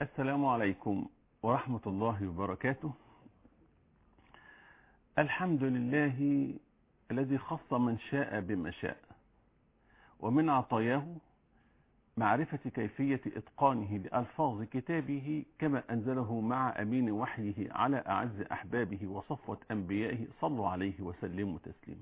السلام عليكم ورحمة الله وبركاته الحمد لله الذي خص من شاء بما شاء ومن عطاياه معرفة كيفية إتقانه لألفاظ كتابه كما أنزله مع أمين وحيه على أعز أحبابه وصفوة أنبيائه صلوا عليه وسلموا تسليما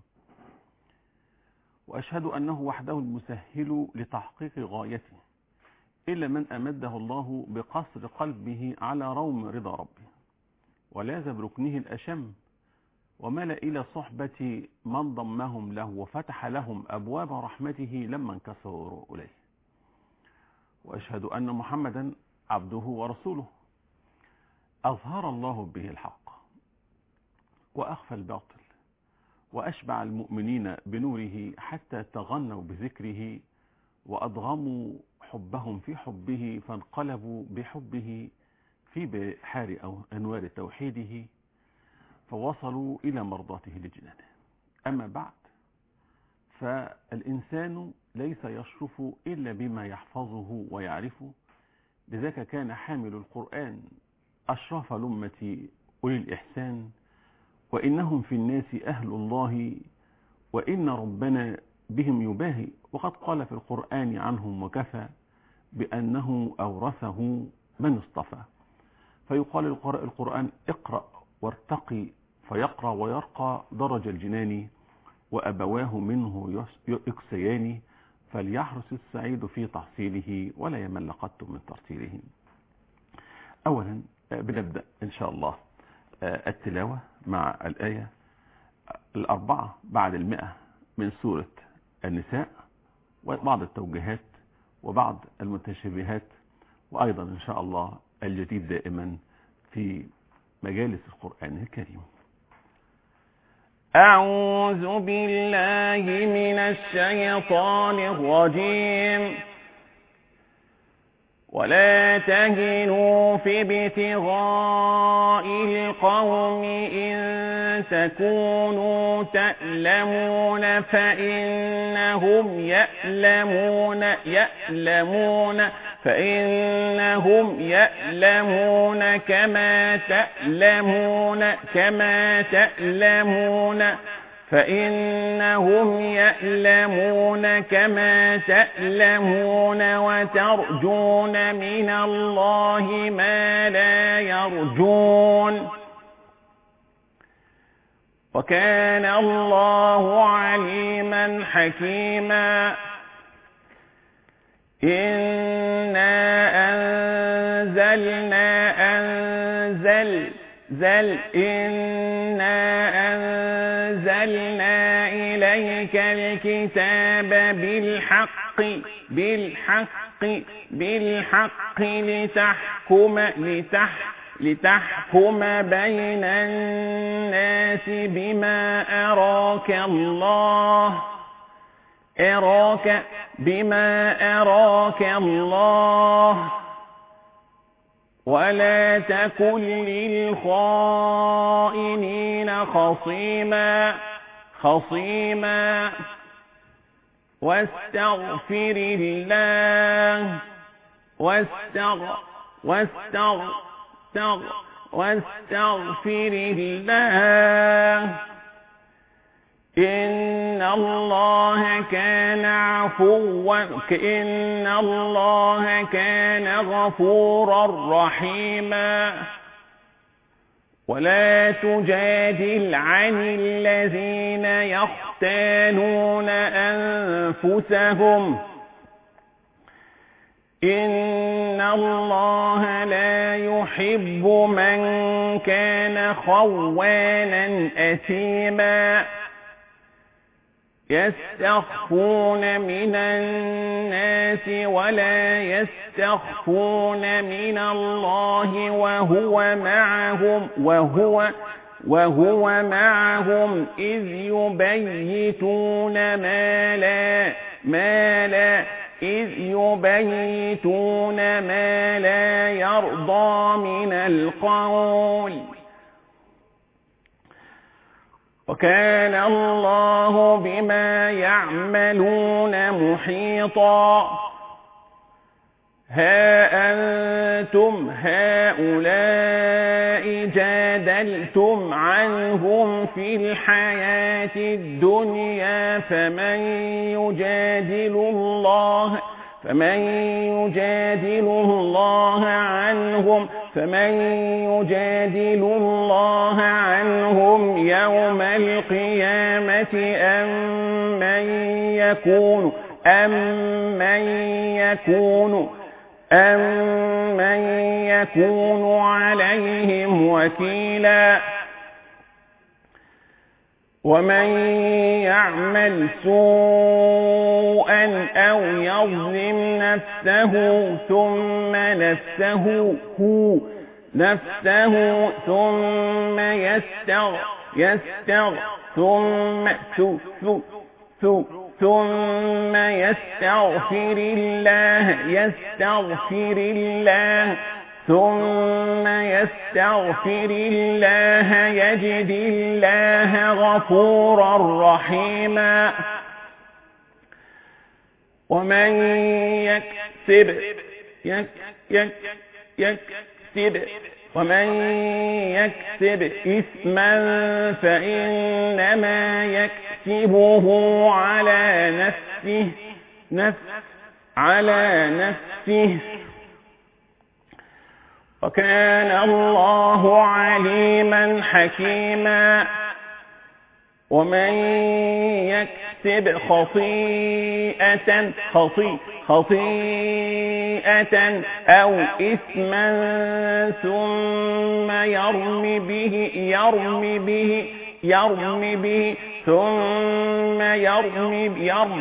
وأشهد أنه وحده المسهل لتحقيق غايته إلا من أمده الله بقصر قلبه على روم رضا ربه ولاذ بركنه الأشم وملأ إلى صحبة من ضمهم له وفتح لهم أبواب رحمته لما انكسروا إليه وأشهد أن محمدا عبده ورسوله أظهر الله به الحق وأخفى الباطل وأشبع المؤمنين بنوره حتى تغنوا بذكره وأضغموا حبهم في حبه فانقلبوا بحبه في بحار أو أنوار توحيده فوصلوا إلى مرضاته لجنانه أما بعد فالإنسان ليس يشرف إلا بما يحفظه ويعرفه لذلك كان حامل القرآن أشرف الأمة أولي الإحسان وإنهم في الناس أهل الله وإن ربنا بهم يباهي وقد قال في القرآن عنهم وكفى بأنه أورثه من اصطفى فيقال القراء القرآن اقرأ وارتقي فيقرأ ويرقى درج الجنان وأبواه منه يكسيان فليحرص السعيد في تحصيله ولا يمل قط من ترتيله أولا بنبدأ إن شاء الله التلاوة مع الآية الأربعة بعد المئة من سورة النساء وبعض التوجيهات وبعض المتشابهات وأيضا إن شاء الله الجديد دائما في مجالس القرآن الكريم أعوذ بالله من الشيطان الرجيم ولا تهنوا في ابتغاء القوم إن تكونوا تألمون فإنهم يألمون يألمون فإنهم يألمون كما تألمون كما تألمون فإنهم يألمون كما تألمون وترجون من الله ما لا يرجون وكان الله عليما حكيما إنا أنزلنا أنزل زل إنا أنزلنا إليك الكتاب بالحق بالحق بالحق لتحكم لتح لتحكم بين الناس بما أراك الله أراك بما أراك الله ولا تكن للخائنين خصيما خصيما واستغفر الله واستغ واستغ واستغ واستغفر الله إن الله كان عفوا إن الله كان غفورا رحيما ولا تجادل عن الذين يختانون أنفسهم إن الله لا يحب من كان خوانا أثيما يستخفون من الناس ولا يستخفون من الله وهو معهم وهو وهو معهم إذ يبيتون ما لا ما لا إذ يبيتون ما لا يرضى من القول وكان الله بما يعملون محيطا ها أنتم هؤلاء جادلتم عنهم في الحياة الدنيا فمن يجادل الله فمن يجادل الله عنهم فمن يجادل الله عنهم يوم القيامة أم من يكون أم من يكون أم من يكون عليهم وكيلا ومن يعمل سوءا أو يظلم نفسه ثم نفسه هو نفسه ثم يستغ يستغ ثم ثو ثو ثو ثم يستغفر الله يستغفر الله ثم يستغفر الله يجد الله غفورا رحيما ومن يكسب يك يك يكسب ومن يكسب إثما فإنما يكسبه على نفسه نفس على نفسه وكان الله عليما حكيما ومن يكسب خطيئة خطيئة خطيئة أو إثما ثم يرمي به يرمي به يرمي به ثم يرمي يرمي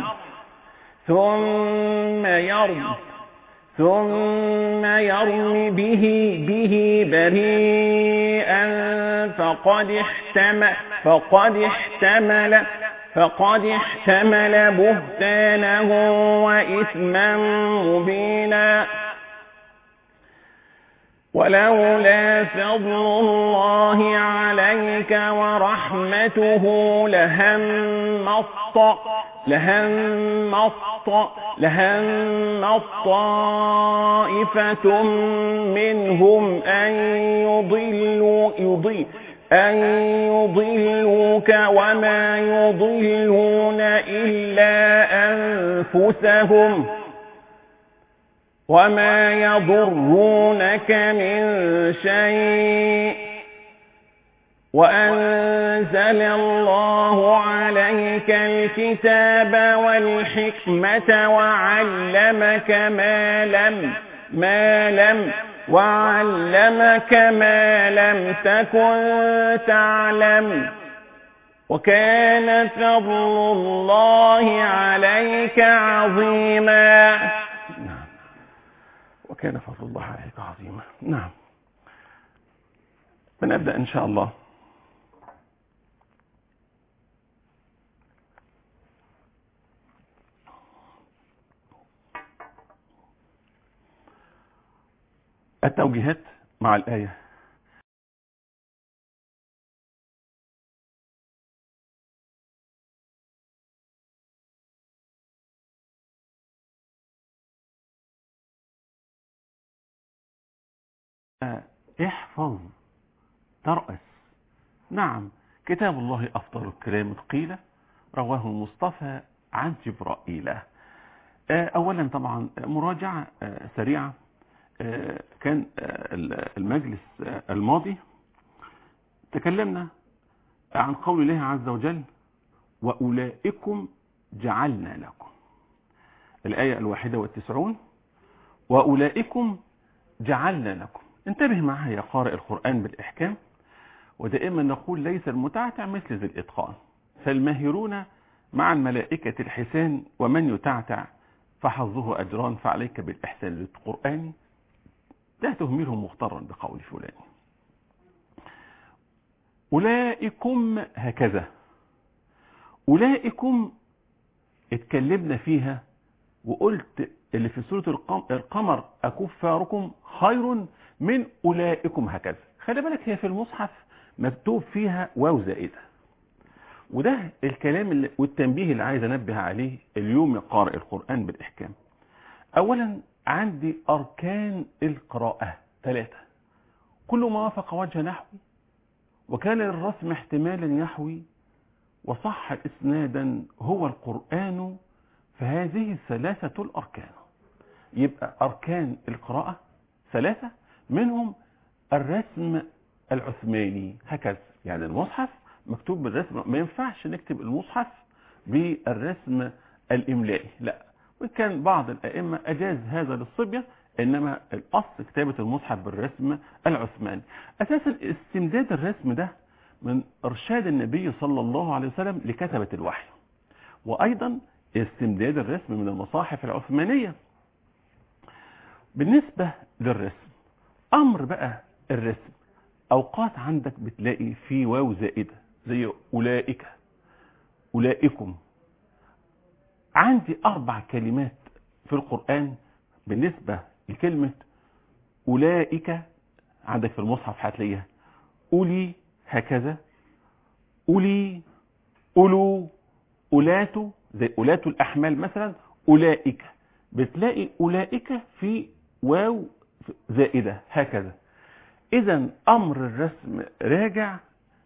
ثم يرمي ثم يرمي به به بريئا فقد احتمل فقد احتمل فقد احتمل بهتانه وإثما مبينا ولولا فضل الله عليك ورحمته لهم الط لهم الط لهم طائفة منهم أن يضلوا يضل أن يضلوك وما يضلون إلا أنفسهم وما يضرونك من شيء وأنزل الله عليك الكتاب والحكمة وعلمك ما لم ما لم وعلمك ما لم تكن تعلم وكان فضل الله عليك عظيما نعم وكان فضل الله عليك عظيما نعم بنبدأ إن شاء الله التوجيهات مع الآية احفظ ترأس نعم كتاب الله أفضل الكلام قيل رواه المصطفى عن جبرائيل أولا طبعا مراجعة سريعة كان المجلس الماضي تكلمنا عن قول الله عز وجل وأولئكم جعلنا لكم الآية الواحدة والتسعون وأولئكم جعلنا لكم انتبه معها يا قارئ القرآن بالإحكام ودائما نقول ليس المتعتع مثل ذي الإتقان فالماهرون مع الملائكة الحسان ومن يتعتع فحظه أجران فعليك بالإحسان للقرآن لا تهمله مغترا بقول فلان أولئكم هكذا أولئكم اتكلمنا فيها وقلت اللي في سورة القمر أكفاركم خير من أولئكم هكذا خلي بالك هي في المصحف مكتوب فيها واو زائدة وده الكلام اللي والتنبيه اللي عايز انبه عليه اليوم قارئ القرآن بالإحكام أولا عندي أركان القراءة ثلاثة كل ما وافق وجه نحوي وكان للرسم احتمالا يحوي وصح إسنادا هو القرآن فهذه ثلاثة الأركان يبقى أركان القراءة ثلاثة منهم الرسم العثماني هكذا يعني المصحف مكتوب بالرسم ما ينفعش نكتب المصحف بالرسم الإملائي لا وكان بعض الأئمة أجاز هذا للصبية إنما الأصل كتابة المصحف بالرسم العثماني أساسا استمداد الرسم ده من إرشاد النبي صلى الله عليه وسلم لكتبة الوحي وأيضا استمداد الرسم من المصاحف العثمانية بالنسبة للرسم أمر بقى الرسم أوقات عندك بتلاقي في واو زائدة زي أولئك أولئكم عندي أربع كلمات في القرآن بالنسبة لكلمة أولئك عندك في المصحف هتلاقيها أولي هكذا أولي أولو أولاتو زي أولاتو الأحمال مثلا أولئك بتلاقي أولئك في واو زائدة هكذا إذا أمر الرسم راجع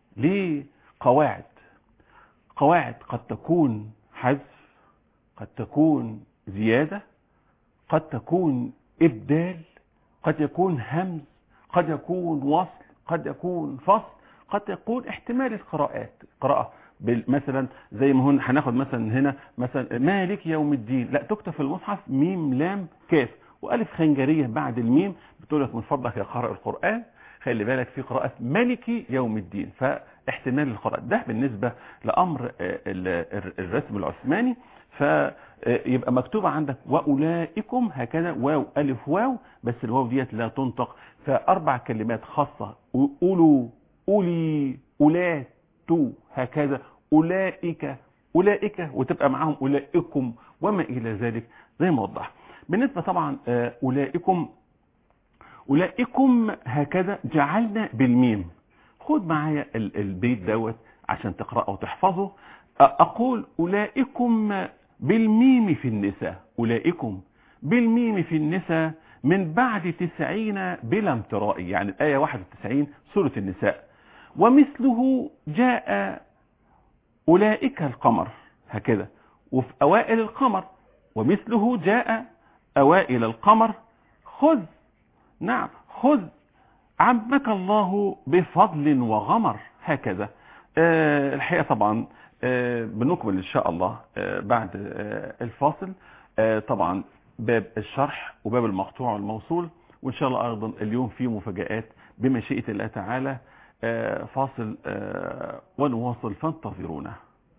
لقواعد قواعد قد تكون حذف قد تكون زيادة قد تكون إبدال قد يكون همز قد يكون وصل قد يكون فصل قد يكون احتمال القراءات قراءة مثلا زي ما هون هناخد مثلا هنا مثلا مالك يوم الدين لا تكتب في المصحف ميم لام كاف والف خنجريه بعد الميم بتقول لك من فضلك يا قارئ القران خلي بالك في قراءة ملكي يوم الدين فاحتمال القراءة ده بالنسبة لأمر الرسم العثماني فيبقى مكتوبة عندك وأولئكم هكذا واو ألف واو بس الواو ديت لا تنطق فأربع كلمات خاصة أولو أولي أولاتو هكذا أولئك أولئك وتبقى معاهم أولئكم وما إلى ذلك زي ما وضح بالنسبة طبعا أولئكم أولئكم هكذا جعلنا بالميم خد معايا البيت دوت عشان تقرأه وتحفظه أقول أولئكم بالميم في النساء أولئكم بالميم في النساء من بعد تسعين بلا امتراء يعني الآية 91 سورة النساء ومثله جاء أولئك القمر هكذا وفي أوائل القمر ومثله جاء أوائل القمر خذ نعم خذ عمك الله بفضل وغمر هكذا أه الحقيقة طبعا أه بنكمل إن شاء الله أه بعد أه الفاصل أه طبعا باب الشرح وباب المقطوع والموصول وإن شاء الله أيضا اليوم في مفاجآت بمشيئة الله تعالى أه فاصل أه ونواصل فانتظرونا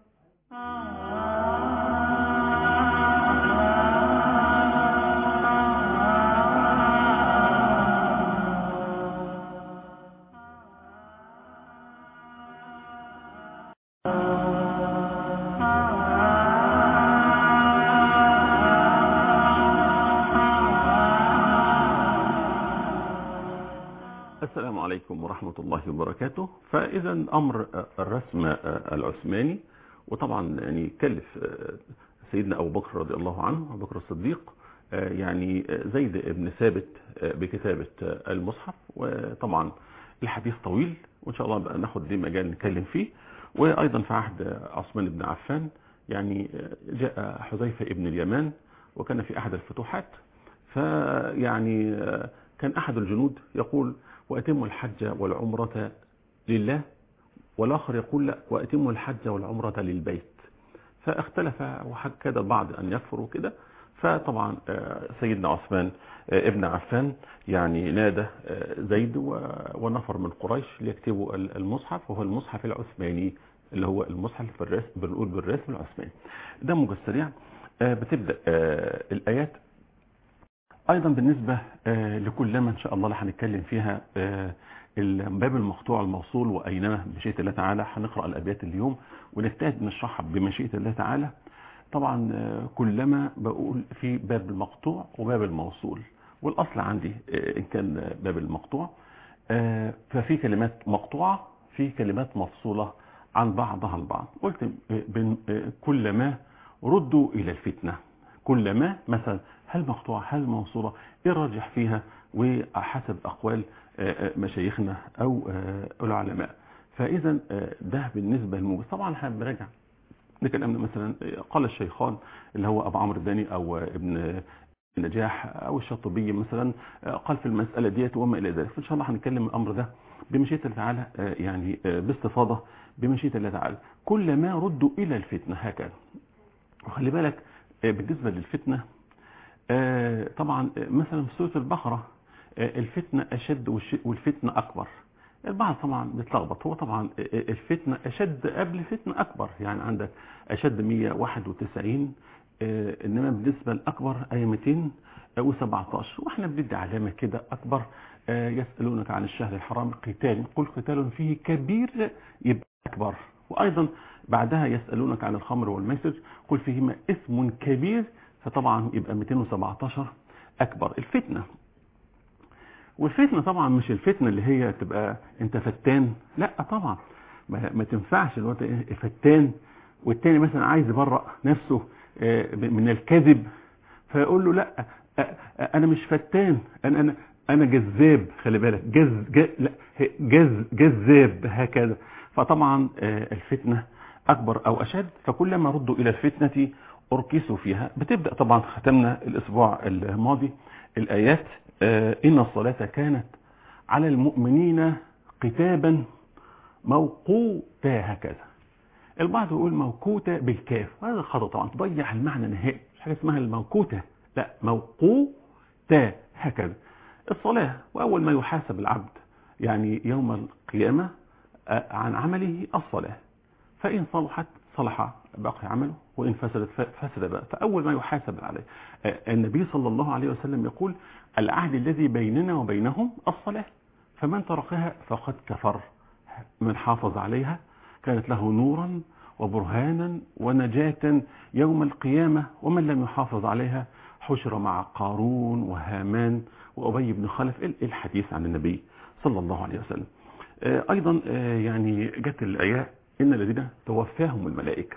السلام عليكم ورحمة الله وبركاته فإذا أمر الرسم العثماني وطبعا يعني كلف سيدنا أبو بكر رضي الله عنه أبو بكر الصديق يعني زيد بن ثابت بكتابة المصحف وطبعا الحديث طويل وإن شاء الله بقى ناخد دي مجال نتكلم فيه وأيضا في عهد عثمان بن عفان يعني جاء حذيفة ابن اليمان وكان في أحد الفتوحات فيعني كان أحد الجنود يقول وأتموا الحج والعمرة لله والآخر يقول لا وأتموا الحج والعمرة للبيت فاختلف وحكد البعض أن يكفروا كده فطبعا سيدنا عثمان ابن عفان يعني نادى زيد ونفر من قريش ليكتبوا المصحف وهو المصحف العثماني اللي هو المصحف بالرسم بنقول بالرسم العثماني ده موجز سريع بتبدأ الآيات ايضا بالنسبة لكل ما ان شاء الله اللي هنتكلم فيها الباب المقطوع الموصول واينما بمشيئة الله تعالى هنقرأ الابيات اليوم ونجتهد نشرحها بمشيئة الله تعالى طبعا كلما بقول في باب المقطوع وباب الموصول والاصل عندي ان كان باب المقطوع ففي كلمات مقطوعة في كلمات مفصولة عن بعضها البعض قلت كلما ردوا الى الفتنة كلما مثلا هل مقطوعة هل موصولة ايه الراجح فيها وحسب اقوال مشايخنا او العلماء فاذا ده بالنسبة للموجز طبعا احنا بنراجع نتكلم مثلا قال الشيخان اللي هو ابو عمرو الداني او ابن النجاح او الشاطبي مثلا قال في المسألة ديت وما الى ذلك فان شاء الله هنتكلم الامر ده بمشيئة الله تعالى يعني باستفاضة بمشيئة الله تعالى كل ما ردوا الى الفتنة هكذا وخلي بالك بالنسبة للفتنة طبعا مثلا في سورة البقرة الفتنة اشد والفتنة اكبر البعض طبعا بيتلخبط هو طبعا الفتنة اشد قبل الفتنة اكبر يعني عندك اشد 191 انما بالنسبة الاكبر اي 217 واحنا بندي علامة كده اكبر يسألونك عن الشهر الحرام قتال قل قتال فيه كبير يبقى اكبر وايضا بعدها يسألونك عن الخمر والميسر قل فيهما اسم كبير فطبعا يبقى 217 اكبر الفتنة والفتنة طبعا مش الفتنة اللي هي تبقى انت فتان لا طبعا ما, ما تنفعش اللي هو فتان والتاني مثلا عايز يبرأ نفسه من الكذب فيقول له لا انا مش فتان انا انا انا جذاب خلي بالك جز جز لا جز جذاب هكذا فطبعا الفتنة اكبر او اشد فكلما ردوا الى الفتنة اركسوا فيها بتبدأ طبعا ختمنا الاسبوع الماضي الايات ان الصلاة كانت على المؤمنين كتابا موقوتا هكذا البعض يقول موقوتة بالكاف هذا خطأ طبعا تضيع المعنى نهائي مش حاجة اسمها الموقوتة لا موقوتا هكذا الصلاة وأول ما يحاسب العبد يعني يوم القيامة عن عمله الصلاة فإن صلحت صلح باقي عمله وإن فسدت فسد بقى فأول ما يحاسب عليه النبي صلى الله عليه وسلم يقول العهد الذي بيننا وبينهم الصلاة فمن تركها فقد كفر من حافظ عليها كانت له نورا وبرهانا ونجاة يوم القيامة ومن لم يحافظ عليها حشر مع قارون وهامان وأبي بن خلف الحديث عن النبي صلى الله عليه وسلم أيضا يعني جت الآية إن الذين توفاهم الملائكة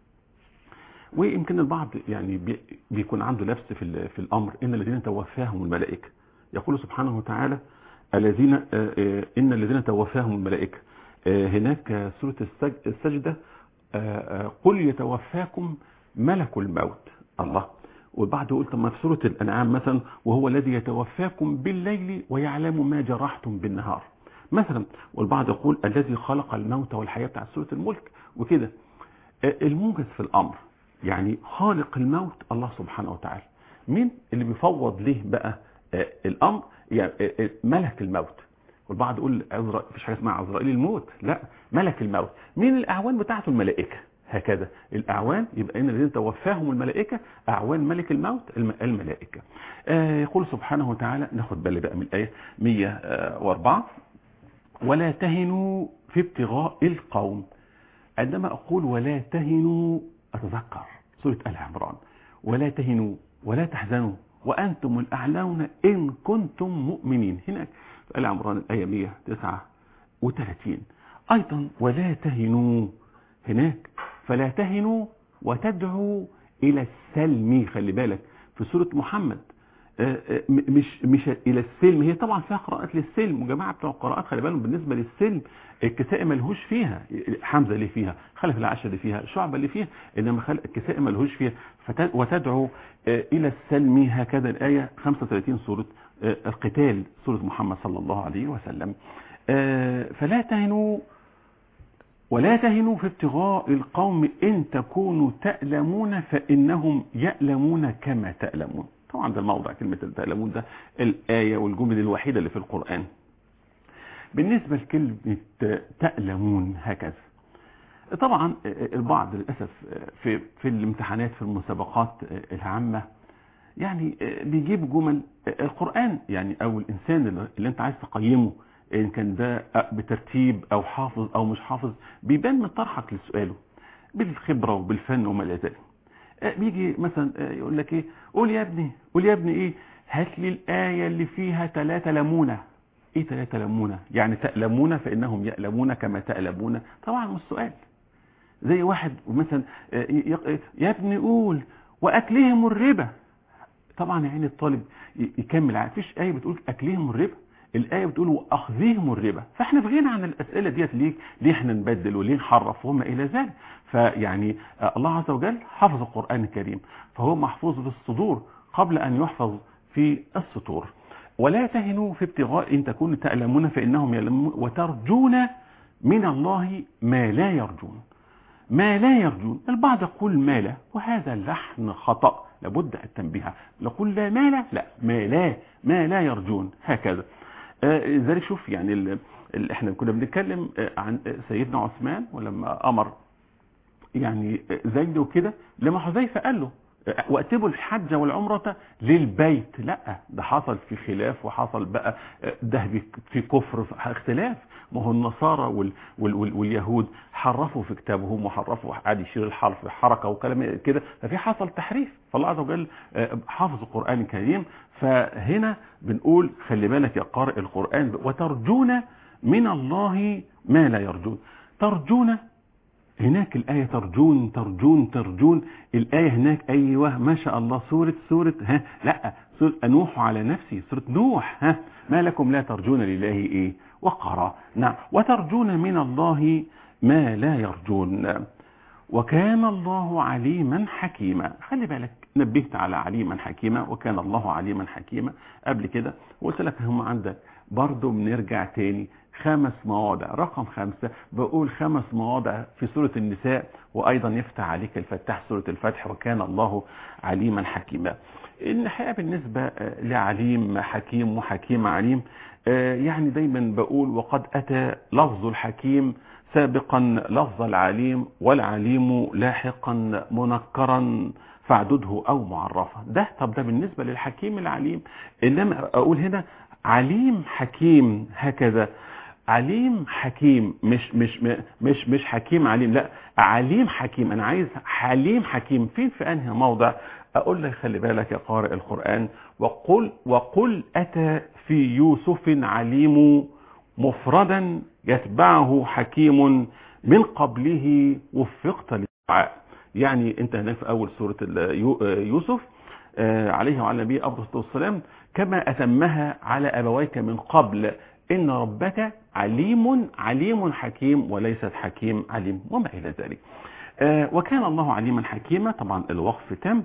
ويمكن البعض يعني بيكون عنده لبس في في الأمر إن الذين توفاهم الملائكة يقول سبحانه وتعالى الذين إن الذين توفاهم الملائكة هناك سورة السجدة قل يتوفاكم ملك الموت الله والبعض يقول طب ما في سورة الأنعام مثلا وهو الذي يتوفاكم بالليل ويعلم ما جرحتم بالنهار مثلا والبعض يقول الذي خلق الموت والحياة بتاع سورة الملك وكده الموجز في الأمر يعني خالق الموت الله سبحانه وتعالى مين اللي بيفوض ليه بقى الأمر يعني ملك الموت والبعض يقول عزرائيل مفيش حاجه اسمها عزرائيل الموت لا ملك الموت مين الاعوان بتاعته الملائكه هكذا الاعوان يبقى ان الذين توفاهم الملائكه اعوان ملك الموت الملائكه آه يقول سبحانه وتعالى ناخد بالي بقى من الايه 104 ولا تهنوا في ابتغاء القوم عندما اقول ولا تهنوا اتذكر سوره ال عمران ولا تهنوا ولا تحزنوا وانتم الاعلون ان كنتم مؤمنين هناك آل عمران الآية 139 أيضا ولا تهنوا هناك فلا تهنوا وتدعوا إلى السلم خلي بالك في سورة محمد مش مش إلى السلم هي طبعا فيها قراءات للسلم وجماعة بتوع القراءات خلي بالهم بالنسبة للسلم الكساء ملهوش فيها حمزة اللي فيها خلف العشر اللي فيها شعبة اللي فيها إنما الكساء ملهوش فيها وتدعو إلى السلم هكذا الآية 35 سورة القتال سورة محمد صلى الله عليه وسلم فلا تهنوا ولا تهنوا في ابتغاء القوم إن تكونوا تألمون فإنهم يألمون كما تألمون طبعا ده الموضع كلمة تألمون ده الآية والجمل الوحيدة اللي في القرآن بالنسبة لكلمة تألمون هكذا طبعا البعض للأسف في, في الامتحانات في المسابقات العامة يعني بيجيب جمل القرآن يعني او الانسان اللي انت عايز تقيمه ان كان ده بترتيب او حافظ او مش حافظ بيبان من طرحك لسؤاله بالخبرة وبالفن وما الى ذلك بيجي مثلا يقول لك ايه قول يا ابني قول يا ابني ايه هات لي الآية اللي فيها ثلاثة لمونة ايه ثلاثة لمونة يعني تألمون فإنهم يألمون كما تألمون طبعا مش سؤال زي واحد مثلا يا ابني قول وأكلهم الربا طبعا يعني الطالب ي- يكمل ع- مفيش آية بتقول أكلهم الربا الآية بتقول وأخذهم الربا فاحنا في غنى عن الأسئلة ديت ليه ليه احنا نبدل وليه نحرف وما إلى ذلك فيعني آه، الله عز وجل حفظ القرآن الكريم فهو محفوظ في الصدور قبل أن يحفظ في السطور ولا تهنوا في ابتغاء إن تكونوا تألمون فإنهم يعلمون وترجون من الله ما لا يرجون ما لا يرجون البعض يقول ما لا وهذا اللحن خطأ لابد التنبيه نقول لا ما لا لا ما لا ما لا يرجون هكذا آه، لذلك شوف يعني ال... ال... احنا كنا بنتكلم آه، عن آه، سيدنا عثمان ولما امر يعني آه، زيد وكده لما حذيفه قال له آه، واتبوا الحج والعمرة للبيت لا ده حصل في خلاف وحصل بقى آه، ده في كفر في اختلاف ما هو النصارى وال وال وال واليهود حرفوا في كتابهم وحرفوا قعد يشير الحرف بحركه وكلام كده ففي حصل تحريف فالله عز وجل آه، حافظ القران الكريم فهنا بنقول خلي بالك يا قارئ القران وترجون من الله ما لا يرجون ترجون هناك الآية ترجون ترجون ترجون الآية هناك أيوة ما شاء الله سورة سورة ها لا سورة أنوح على نفسي سورة نوح ها ما لكم لا ترجون لله إيه وقرا نعم وترجون من الله ما لا يرجون وكان الله عليما حكيما خلي بالك نبهت على عليما حكيما وكان الله عليما حكيما قبل كده وقلت لك هم عندك برضه بنرجع تاني خمس مواضع رقم خمسة بقول خمس مواضع في سورة النساء وأيضا يفتح عليك الفتاح سورة الفتح وكان الله عليما حكيما الحقيقة بالنسبة آه، لعليم حكيم وحكيم عليم آه، يعني دايما بقول وقد أتى لفظ الحكيم سابقا لفظ العليم والعليم لاحقا منكرا فاعدده او معرفا ده طب ده بالنسبة للحكيم العليم انما اقول هنا عليم حكيم هكذا عليم حكيم مش مش مش مش حكيم عليم لا عليم حكيم انا عايز حليم حكيم فين في انهي موضع اقول لك خلي بالك يا قارئ القرآن وقل وقل اتى في يوسف عليم مفردا يتبعه حكيم من قبله وفقت للدعاء يعني انت هناك في اول سورة ال- يو- يوسف آه، عليه وعلى نبيه افضل الصلاه والسلام كما اتمها على ابويك من قبل ان ربك عليم عليم حكيم وليست حكيم عليم وما الى ذلك آه، وكان الله عليما حكيما طبعا الوقف تم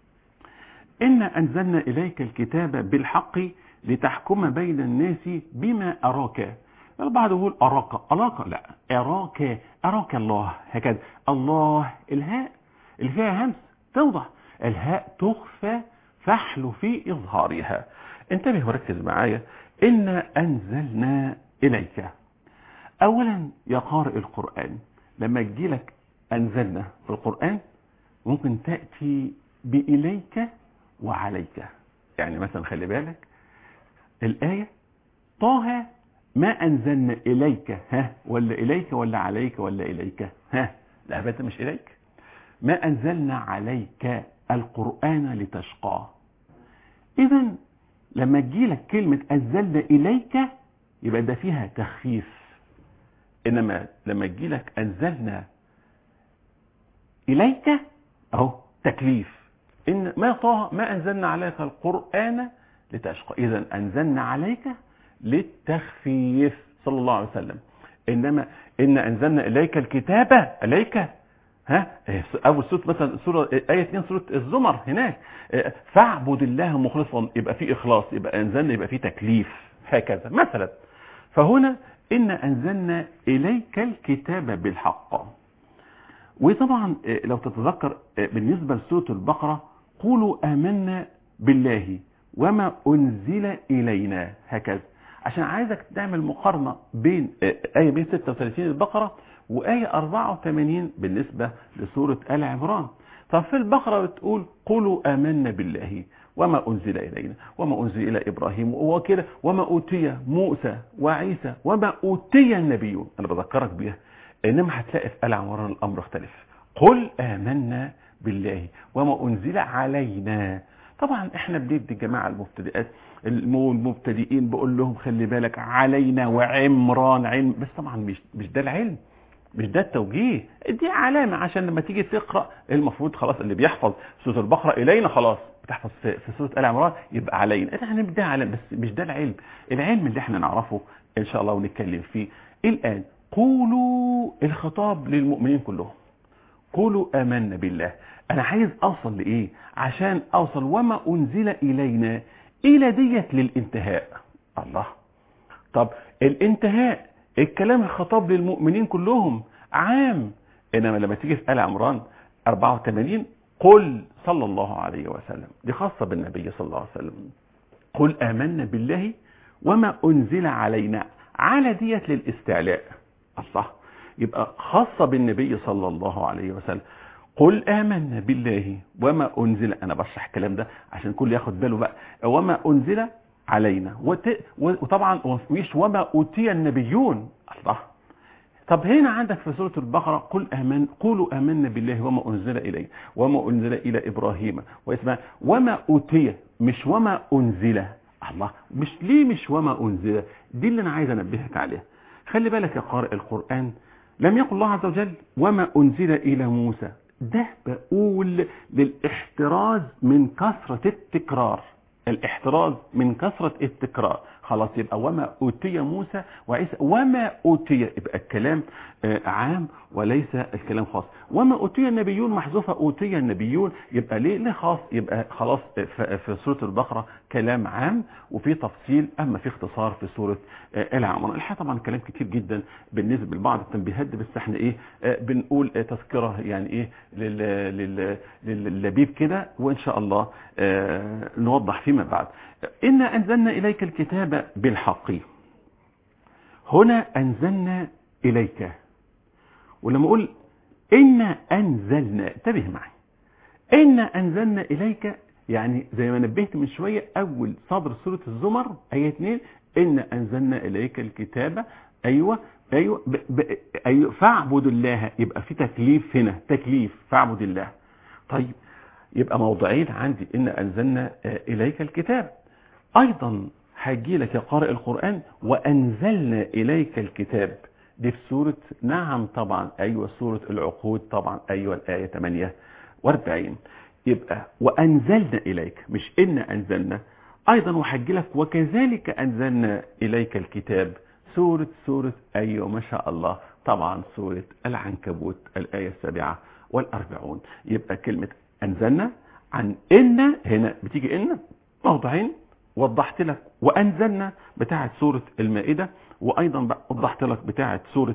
إنا أنزلنا إليك الكتاب بالحق لتحكم بين الناس بما أراك البعض يقول أراك أراك لا أراك أراك الله هكذا الله الهاء اللي فيها همس توضح الهاء تخفى فحل في إظهارها انتبه وركز معايا إنا أنزلنا إليك أولا يا قارئ القرآن لما تجيلك أنزلنا في القرآن ممكن تأتي بإليك وعليك يعني مثلا خلي بالك الآية طه ما أنزلنا إليك ها ولا إليك ولا عليك ولا إليك ها لا بس مش إليك ما أنزلنا عليك القرآن لتشقى إذا لما تجيلك كلمة أنزلنا إليك يبقى ده فيها تخفيف إنما لما تجيلك أنزلنا إليك أهو تكليف إن ما طه ما أنزلنا عليك القرآن لتشقى إذا أنزلنا عليك للتخفيف صلى الله عليه وسلم إنما إن أنزلنا إليك الكتاب إليك ها أول سورة مثلا سورة آية 2 سورة الزمر هناك فاعبد الله مخلصا يبقى في إخلاص يبقى أنزلنا يبقى في تكليف هكذا مثلا فهنا إن أنزلنا إليك الكتاب بالحق وطبعا لو تتذكر بالنسبة لسورة البقرة قولوا آمنا بالله وما أنزل إلينا هكذا عشان عايزك تعمل مقارنة بين آية 136 البقرة وآية 84 بالنسبة لسورة آل عمران ففي البقرة بتقول قولوا آمنا بالله وما أنزل إلينا وما أنزل إلى إبراهيم وكده وما أوتي موسى وعيسى وما أوتي النبيون أنا بذكرك بيها إنما هتلاقي في آل عمران الأمر اختلف قل آمنا بالله وما أنزل علينا طبعا احنا بندي جماعة المبتدئات المبتدئين بقول لهم خلي بالك علينا وعمران علم بس طبعا مش مش ده العلم مش ده التوجيه دي علامة عشان لما تيجي تقرأ المفروض خلاص اللي بيحفظ سورة البقرة إلينا خلاص بتحفظ في, في سورة آل عمران يبقى علينا احنا ده علامة بس مش ده العلم العلم اللي احنا نعرفه إن شاء الله ونتكلم فيه الآن قولوا الخطاب للمؤمنين كلهم قولوا آمنا بالله أنا عايز أوصل لإيه عشان أوصل وما أنزل إلينا إلى ديت للانتهاء الله طب الانتهاء الكلام الخطاب للمؤمنين كلهم عام انما لما تيجي في آل عمران 84 قل صلى الله عليه وسلم دي خاصة بالنبي صلى الله عليه وسلم قل آمنا بالله وما أنزل علينا على ديت للاستعلاء الله يبقى خاصة بالنبي صلى الله عليه وسلم قل آمنا بالله وما أنزل أنا بشرح الكلام ده عشان كل ياخد باله بقى وما أنزل علينا وت... وطبعا مش وما أوتي النبيون الله طب هنا عندك في سورة البقرة قل آمن قولوا آمنا بالله وما أنزل إليه وما أنزل إلى إبراهيم واسمع وما أوتي مش وما أنزل الله مش ليه مش وما أنزل دي اللي أنا عايز أنبهك عليها خلي بالك يا قارئ القرآن لم يقل الله عز وجل وما أنزل إلى موسى ده بقول للاحتراز من كثرة التكرار الاحتراز من كثرة التكرار خلاص يبقى وما أوتي موسى وعيسى وما أوتي يبقى الكلام عام وليس الكلام خاص وما أوتي النبيون محذوفة أوتي النبيون يبقى ليه ليه خاص يبقى خلاص في سورة البقرة كلام عام وفي تفصيل أما في اختصار في سورة العمران الحقيقة طبعا كلام كتير جدا بالنسبة لبعض التنبيهات بس احنا ايه بنقول تذكرة يعني ايه لللبيب كده وإن شاء الله نوضح فيما بعد إنا أنزلنا إليك الكتاب بالحق هنا أنزلنا إليك ولما أقول إنا أنزلنا انتبه معي إنا أنزلنا إليك يعني زي ما نبهت من شوية أول صدر سورة الزمر آية 2 إنا أنزلنا إليك الكتاب أيوة أيوة, ب ب أيوة فاعبد الله يبقى في تكليف هنا تكليف فاعبد الله طيب يبقى موضعين عندي إن أنزلنا إليك الكتاب أيضا هجي لك يا قارئ القرآن وأنزلنا إليك الكتاب دي في سورة نعم طبعا أيوة سورة العقود طبعا أيوة الآية 48 يبقى وأنزلنا إليك مش إن أنزلنا أيضا وحج لك وكذلك أنزلنا إليك الكتاب سورة سورة أيوة ما شاء الله طبعا سورة العنكبوت الآية السابعة والأربعون يبقى كلمة أنزلنا عن إن هنا بتيجي إن موضعين وضحت لك وأنزلنا بتاعة سورة المائدة وأيضا وضحت لك بتاعة سورة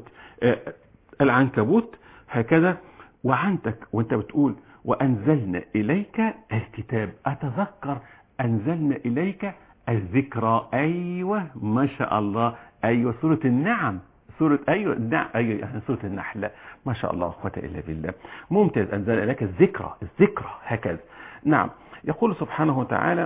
العنكبوت هكذا وعندك وانت بتقول وأنزلنا إليك الكتاب أتذكر أنزلنا إليك الذكرى أيوة ما شاء الله أيوة سورة النعم سورة أيوة النعم أيوة يعني سورة النحل ما شاء الله قوة إلا بالله ممتاز أنزل إليك الذكرى الذكرى هكذا نعم يقول سبحانه وتعالى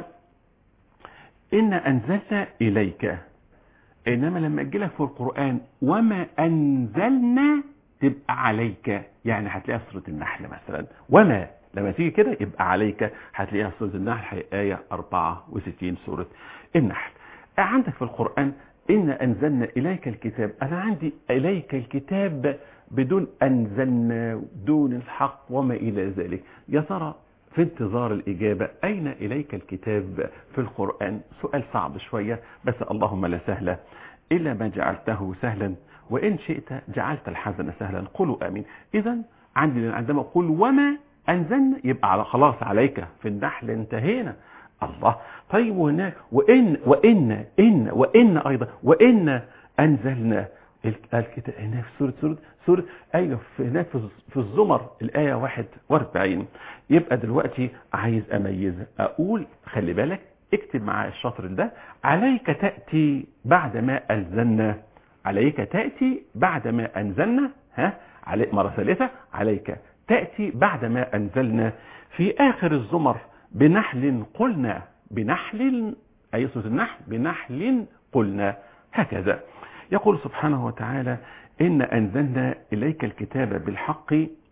إن أنزلنا إليك إنما لما أجي لك في القرآن وما أنزلنا تبقى عليك يعني هتلاقيها في سورة النحل مثلا وما لما تيجي كده يبقى عليك هتلاقيها في سورة النحل آية 64 سورة النحل عندك في القرآن إن أنزلنا إليك الكتاب أنا عندي إليك الكتاب بدون أنزلنا دون الحق وما إلى ذلك يا ترى في انتظار الإجابة أين إليك الكتاب في القرآن سؤال صعب شوية بس اللهم لا سهل إلا ما جعلته سهلا وإن شئت جعلت الحزن سهلا قولوا آمين إذا عندي عندما أقول وما أنزلنا يبقى على خلاص عليك في النحل انتهينا الله طيب وهناك وإن وإن إن وإن أيضا وإن أنزلنا الكتاب هناك في سورة سورة سورة أيوة في هناك في الزمر الآية 41 يبقى دلوقتي عايز أميز أقول خلي بالك اكتب معايا الشطر ده عليك تأتي بعد ما أنزلنا عليك تأتي بعد ما أنزلنا ها عليك مرة ثالثة عليك تأتي بعد ما أنزلنا في آخر الزمر بنحل قلنا بنحل أي سورة النحل بنحل قلنا هكذا يقول سبحانه وتعالى إن أنزلنا إليك الكتاب بالحق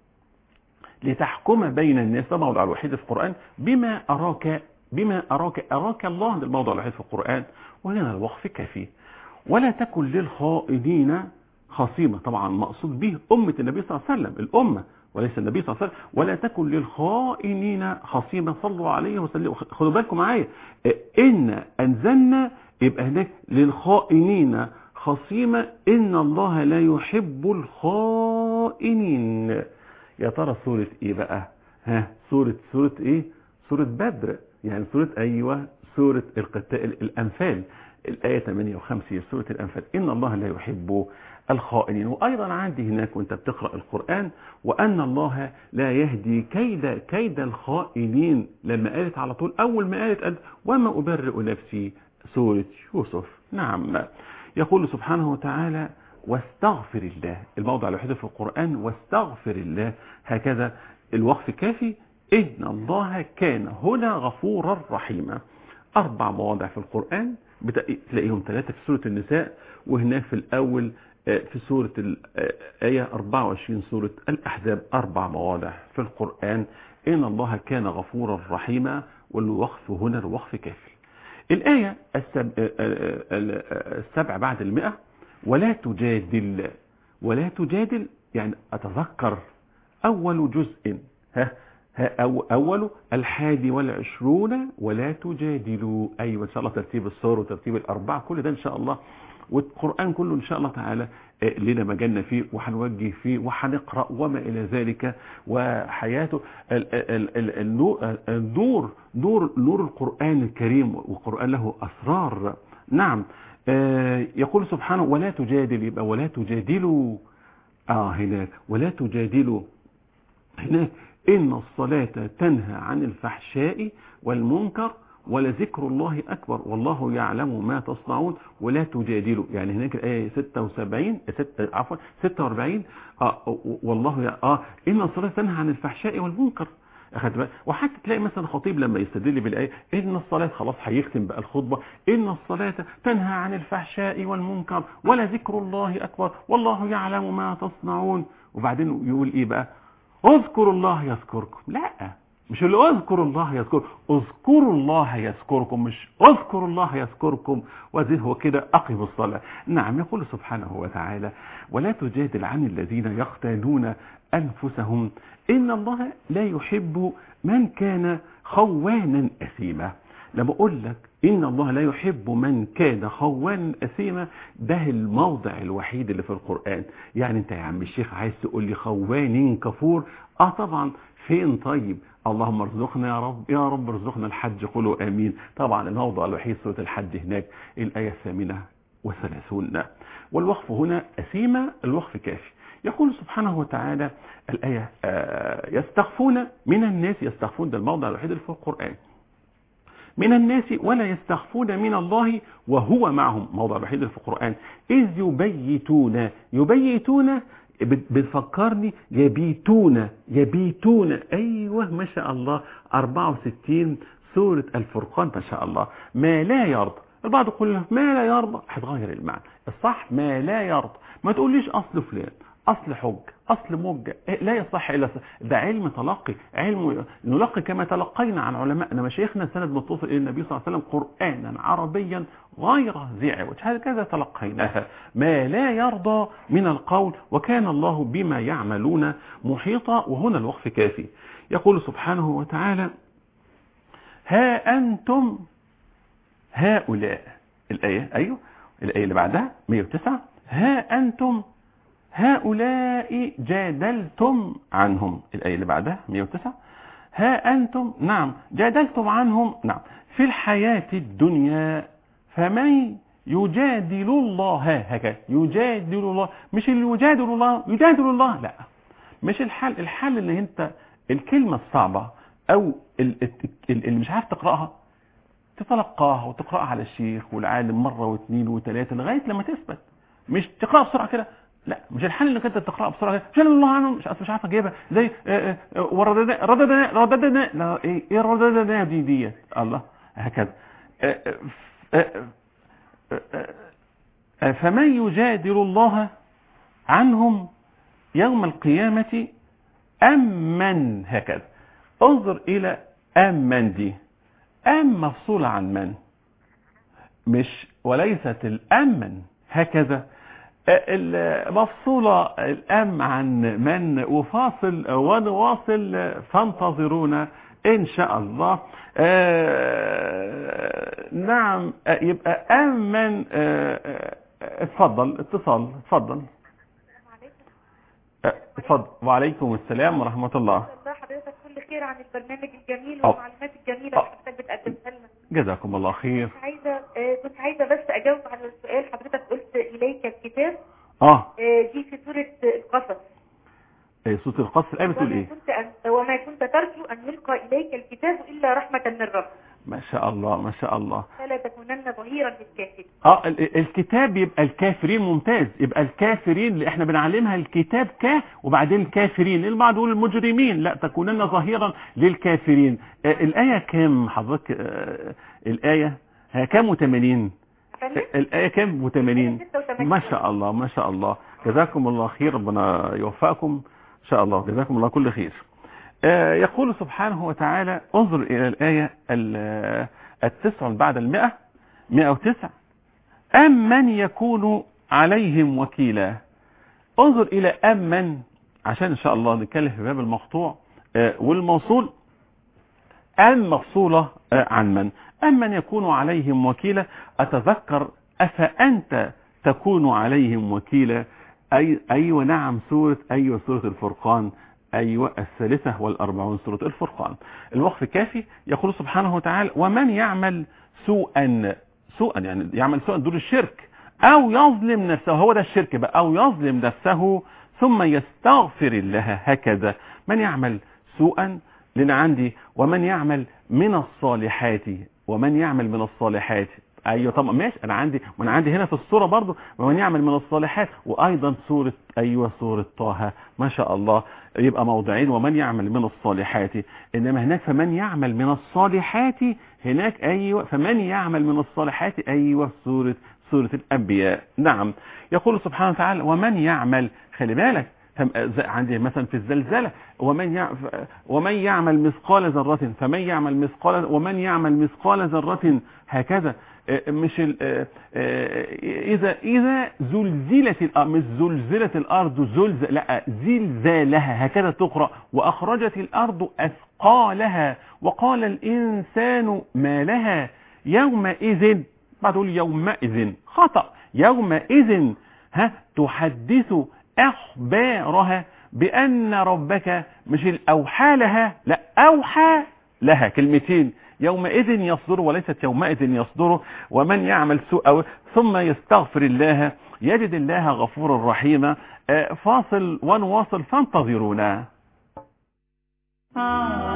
لتحكم بين الناس ده موضع الوحيد في القرآن بما أراك بما أراك أراك الله ده الموضع الوحيد في القرآن وهنا الوقف كافي ولا تكن للخائنين خصيمة طبعا مقصود به أمة النبي صلى الله عليه وسلم الأمة وليس النبي صلى الله عليه وسلم ولا تكن للخائنين خصيمة صلوا عليه وسلموا خدوا بالكم معايا إن أنزلنا يبقى هناك للخائنين خصيمة إن الله لا يحب الخائنين يا ترى سورة إيه بقى ها سورة سورة إيه سورة بدر يعني سورة أيوة سورة القتال الأنفال الآية 58 سورة الأنفال إن الله لا يحب الخائنين وأيضا عندي هناك وأنت بتقرأ القرآن وأن الله لا يهدي كيد كيد الخائنين لما قالت على طول أول ما قالت قالت وما أبرئ نفسي سورة يوسف نعم يقول سبحانه وتعالى واستغفر الله الموضع الوحيد في القرآن واستغفر الله هكذا الوقف كافي إن الله كان هنا غفورا رحيما أربع مواضع في القرآن تلاقيهم ثلاثة في سورة النساء وهناك في الأول في سورة الآية 24 سورة الأحزاب أربع مواضع في القرآن إن الله كان غفورا رحيما والوقف هنا الوقف كافي الآية السب... السبع بعد المئة ولا تجادل ولا تجادل يعني أتذكر أول جزء ها أو أول الحادي والعشرون ولا تجادلوا أيوة إن شاء الله ترتيب الصور وترتيب الأربعة كل ده إن شاء الله والقرآن كله إن شاء الله تعالى لنا مجالنا فيه وهنوجه فيه وهنقرأ وما إلى ذلك وحياته النور نور نور القرآن الكريم والقرآن له أسرار نعم يقول سبحانه ولا تجادل يبقى ولا تجادلوا آه هناك ولا تجادلوا هناك إن الصلاة تنهى عن الفحشاء والمنكر ولذكر الله أكبر والله يعلم ما تصنعون ولا تجادلوا يعني هناك الآية 76 ستة عفوا 46 آه والله آه إن الصلاة تنهى عن الفحشاء والمنكر أخذت بالك وحتى تلاقي مثلا خطيب لما يستدل بالآية إن الصلاة خلاص هيختم بقى الخطبة إن الصلاة تنهى عن الفحشاء والمنكر ولذكر الله أكبر والله يعلم ما تصنعون وبعدين يقول إيه بقى اذكروا الله يذكركم لا مش اللي اذكروا الله يذكركم اذكروا الله يذكركم مش اذكروا الله يذكركم وزي هو كده اقم الصلاة نعم يقول سبحانه وتعالى ولا تجادل عن الذين يختانون انفسهم ان الله لا يحب من كان خوانا اثيما لما اقول لك ان الله لا يحب من كان خوانا اثيما ده الموضع الوحيد اللي في القرآن يعني انت يا عم الشيخ عايز تقول لي خوان كفور اه طبعا فين طيب اللهم ارزقنا يا رب يا رب ارزقنا الحج قولوا امين طبعا الموضع الوحيد سورة الحج هناك الآية الثامنة وثلاثون والوقف هنا أثيمة الوقف كافي يقول سبحانه وتعالى الآية آه يستخفون من الناس يستخفون ده الموضع الوحيد اللي في القرآن من الناس ولا يستخفون من الله وهو معهم موضع الوحيد اللي في القرآن إذ يبيتون يبيتون بتفكرني يبيتون يبيتون أيوة ما شاء الله 64 سورة الفرقان ما شاء الله ما لا يرضى البعض يقول ما لا يرضى هتغير المعنى الصح ما لا يرضى ما تقوليش أصل فلان أصل حج أصل موجة لا يصح إلا ده علم تلقي علم نلقي كما تلقينا عن علمائنا مشايخنا سند متصل إلى النبي صلى الله عليه وسلم قرآنا عربيا غير ذي عوج هكذا تلقيناها ما لا يرضى من القول وكان الله بما يعملون محيطا وهنا الوقف كافي يقول سبحانه وتعالى ها أنتم هؤلاء الآية أيوه الآية اللي بعدها 109 ها أنتم هؤلاء جادلتم عنهم الآية اللي بعدها 109 ها أنتم نعم جادلتم عنهم نعم في الحياة الدنيا فمن يجادل الله هكذا يجادل الله مش اللي يجادل الله يجادل الله لا مش الحل الحل اللي انت الكلمة الصعبة او اللي مش عارف تقرأها تتلقاها وتقرأها على الشيخ والعالم مرة واثنين وثلاثة لغاية لما تثبت مش تقرأها بسرعة كده لا مش الحل انك انت تقرأ بسرعة جل الله عنه مش مش عارف اجيبها زي ورددنا رددنا رددنا لا ايه ايه رددنا دي دي الله هكذا فمن يجادل الله عنهم يوم القيامة أم من هكذا انظر إلى أم من دي أم مفصولة عن من مش وليست الأمن هكذا المفصولة الأم عن من وفاصل ونواصل فانتظرونا إن شاء الله آه نعم يبقى أمن آه اتفضل اتصال اتفضل اتفضل وعليكم السلام ورحمة الله حضرتك كل خير عن البرنامج الجميل أه. والمعلومات الجميلة أه. اللي حضرتك بتقدمها لنا جزاكم الله خير كنت عايزة آه، كنت عايزة بس أجاوب على السؤال حضرتك قلت إليك الكتاب اه آه، دي في سورة القصص إيه، صوت القصر الآية بتقول وما ايه كنت أن وما كنت ترجو أن يلقى إليك الكتاب إلا رحمة من ربك ما شاء الله ما شاء الله فلا تكونن ظهيرا للكافرين اه ال- ال- الكتاب يبقى الكافرين ممتاز يبقى الكافرين اللي احنا بنعلمها الكتاب ك وبعدين الكافرين البعض يقول المجرمين لا تكونن ظهيرا للكافرين آه الآية كام حضرتك آه الآية ها كام و80 فاهم؟ الآية كام و80 86. ما شاء الله ما شاء الله جزاكم الله خير ربنا يوفقكم ان شاء الله جزاكم الله كل خير آه، يقول سبحانه وتعالى انظر الى الآية ال- التسع بعد المئة مئة وتسع أم من يكون عليهم وكيلا انظر الى أم من عشان ان شاء الله نتكلم في باب المقطوع آه، والموصول أم مفصولة آه، عن من أم من يكون عليهم وكيلا أتذكر أفأنت تكون عليهم وكيلا أي أيوة نعم سورة أيوة سورة الفرقان أيوة الثالثة والأربعون سورة الفرقان الوقف كافي يقول سبحانه وتعالى ومن يعمل سوءا سوءا يعني يعمل سوءا دون الشرك أو يظلم نفسه هو ده الشرك بقى أو يظلم نفسه ثم يستغفر الله هكذا من يعمل سوءا لأن عندي ومن يعمل من الصالحات ومن يعمل من الصالحات ايوه طبعا ماشي انا عندي وانا عندي هنا في الصوره برضو ومن يعمل من الصالحات وايضا سوره ايوه سوره طه ما شاء الله يبقى موضعين ومن يعمل من الصالحات انما هناك فمن يعمل من الصالحات هناك ايوه فمن يعمل من الصالحات ايوه سوره سوره الانبياء نعم يقول سبحانه وتعالى ومن يعمل خلي بالك فم- ز- عندي مثلا في الزلزلة ومن يع- ف- ومن يعمل مثقال ذرة فمن يعمل مثقال ومن يعمل مثقال ذرة هكذا آه، مش ال- آه، آه، إذا إذا زلزلت الأرض مش زلزلت الأرض زلزل لا زلزالها هكذا تقرأ وأخرجت الأرض أثقالها وقال الإنسان ما لها يومئذ بعد تقول يومئذ خطأ يومئذ ها تحدث أخبارها بأن ربك مش الأوحى لها لا أوحى لها كلمتين يومئذ يصدر وليست يومئذ يصدر ومن يعمل سوء ثم يستغفر الله يجد الله غفورا رحيما آه، فاصل ونواصل فانتظرونا Ah